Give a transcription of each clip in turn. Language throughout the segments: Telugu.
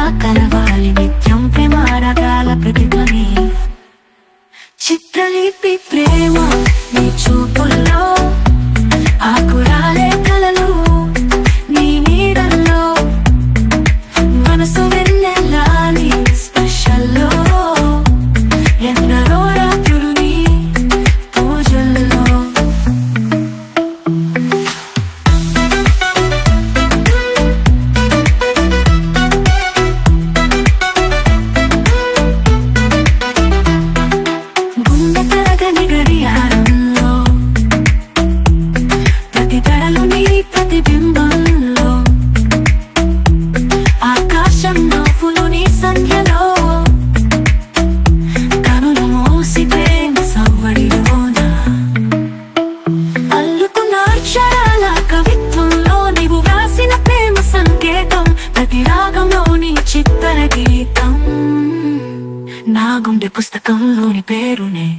కలవాలి నిత్యం ప్రేమారగాల ప్రతిధ్వని చిత్రలిపి ప్రేమ నీ చూపుల్లో ఆకురాలే కలలు నీ నీడల్లో మనసు వెన్నెలాని స్పర్శల్లో ఎందరో రాత్రులు నీ పూజల్లో గుండె తరగని గడియారంలో ప్రతి తడలు నీ ప్రతిబింబంలో ఆకాశం నవ్వులు నీ సంఖ్యలో కనులు మూసి ప్రేమ సవ్వడిలోన అల్లుకున్న అక్షరాల కవిత్వంలో నీవు వ్రాసిన ప్రేమ సంకేతం ప్రతి రాగంలోని చిత్తర గీతం నా గుండె పుస్తకంలోని పేరునే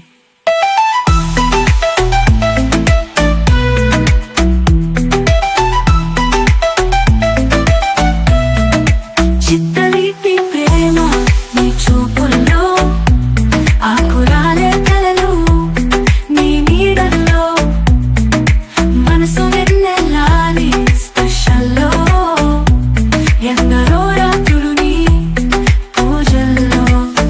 చిత్తలిపి ప్రేమ నీ చూపుల్లో ఆకురాలే కలలు నీ నీడల్లో మనసు వెన్నెలాని స్పర్శల్లో ఎందరో రాత్రులు నీ పూజల్లో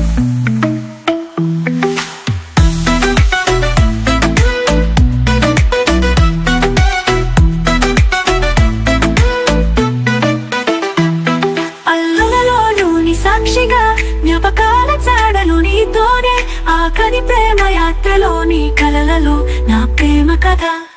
అల్లులలో నీ సాక్షిగా జ్ఞాపకాల చాడలు నీతోనే ఆఖరి ప్రేమ యాత్రలో నీ కలలలో నా ప్రేమ కథ